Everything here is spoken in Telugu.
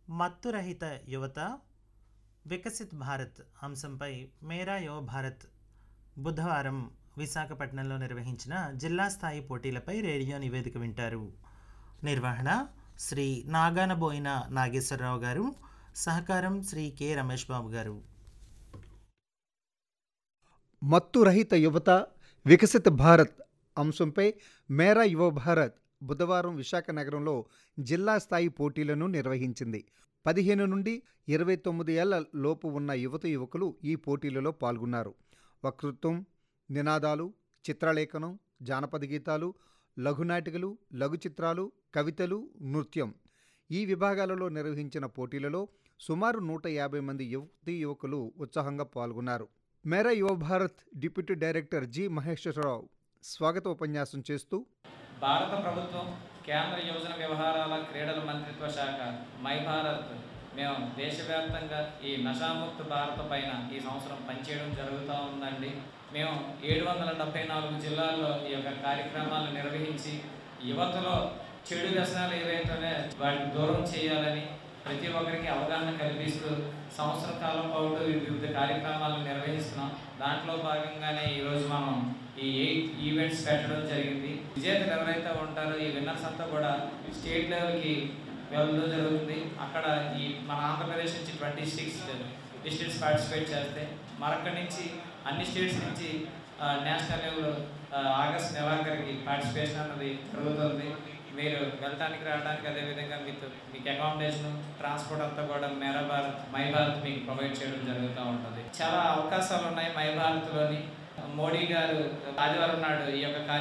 మత్తురహిత యువత వికసిత్ భారత్ అంశంపై మేరా యువ భారత్ బుధవారం విశాఖపట్నంలో నిర్వహించిన జిల్లా స్థాయి పోటీలపై రేడియో నివేదిక వింటారు నిర్వహణ శ్రీ నాగానబోయిన నాగేశ్వరరావు గారు సహకారం శ్రీ కె రమేష్ బాబు గారు మత్తు రహిత యువత వికసిత భారత్ అంశంపై మేరా యువ భారత్ బుధవారం విశాఖ నగరంలో జిల్లా స్థాయి పోటీలను నిర్వహించింది పదిహేను నుండి ఇరవై తొమ్మిది ఏళ్ల లోపు ఉన్న యువత యువకులు ఈ పోటీలలో పాల్గొన్నారు వక్తృత్వం నినాదాలు చిత్రలేఖనం జానపద గీతాలు లఘునాటికలు లఘు చిత్రాలు కవితలు నృత్యం ఈ విభాగాలలో నిర్వహించిన పోటీలలో సుమారు నూట యాభై మంది యువతీ యువకులు ఉత్సాహంగా పాల్గొన్నారు Mera Yuva Bharat deputy director G Maheswararao స్వాగత ఉపన్యాసం చేస్తూ భారత ప్రభుత్వం కేంద్ర యువజన వ్యవహారాల క్రీడల మంత్రిత్వ శాఖ మై భారత్ మేము దేశవ్యాప్తంగా ఈ నషాముక్త భారత పైన ఈ సంవత్సరం పనిచేయడం జరుగుతూ ఉందండి మేము ఏడు వందల డెబ్బై నాలుగు జిల్లాల్లో ఈ యొక్క కార్యక్రమాలు నిర్వహించి యువతలో చెడు వ్యసనాలు ఏవైతే వాటిని దూరం చేయాలని ప్రతి ఒక్కరికి అవగాహన కల్పిస్తూ సంవత్సర కాలం పాటు వివిధ కార్యక్రమాలు నిర్వహిస్తున్నాం దాంట్లో భాగంగానే ఈరోజు మనం ఈ ఎయిట్ ఈవెంట్స్ పెట్టడం జరిగింది విజేతలు ఎవరైతే ఉంటారో ఈ విన్నర్స్ అంతా కూడా స్టేట్ లెవెల్కి వెళ్ళడం జరుగుతుంది అక్కడ ఈ మన ఆంధ్రప్రదేశ్ నుంచి ట్వంటీ సిక్స్ డిస్ట్రిక్ట్స్ పార్టిసిపేట్ చేస్తే మరొక్కడి నుంచి అన్ని స్టేట్స్ నుంచి నేషనల్ లెవెల్ ఆగస్ట్ నెలాఖరికి పార్టిసిపేషన్ అన్నది జరుగుతుంది మీరు వెళ్ళడానికి రావడానికి అదేవిధంగా మీకు మీకు అకామిడేషన్ ట్రాన్స్పోర్ట్ అంతా కూడా మేరా భారత్ మై భారత్ మీకు ప్రొవైడ్ చేయడం జరుగుతూ ఉంటుంది చాలా అవకాశాలు ఉన్నాయి మై భారత్లోని మోడీ గారు ఆదివారం నాడు ఈ యొక్క కార్య